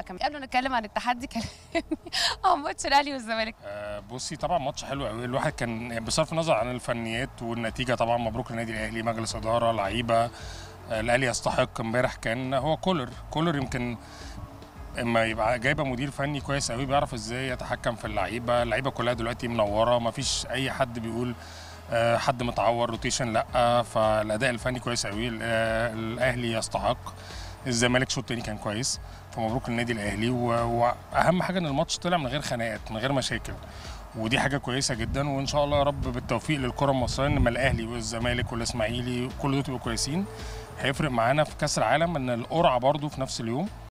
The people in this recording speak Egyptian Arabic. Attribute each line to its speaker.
Speaker 1: كان قبل ما نتكلم عن التحدي كلمني عن ماتش الاهلي والزمالك
Speaker 2: آه، بصي طبعا ماتش حلو قوي الواحد كان بصرف النظر عن الفنيات والنتيجه طبعا مبروك للنادي الاهلي مجلس اداره لعيبه آه، الاهلي يستحق امبارح كان هو كولر كولر يمكن اما يبقى جايبه مدير فني كويس قوي بيعرف ازاي يتحكم في اللعيبه اللعيبه كلها دلوقتي منوره ما فيش اي حد بيقول آه، حد متعور روتيشن لا فالاداء الفني كويس قوي ال- آه، الاهلي يستحق الزمالك شوط تاني كان كويس فمبروك للنادي الاهلي و- واهم حاجه ان الماتش طلع من غير خناقات من غير مشاكل ودي حاجه كويسه جدا وان شاء الله يا رب بالتوفيق للكره المصريه لما الاهلي والزمالك والاسماعيلي كل دول يبقوا كويسين هيفرق معانا في كاس العالم ان القرعه برضو في نفس اليوم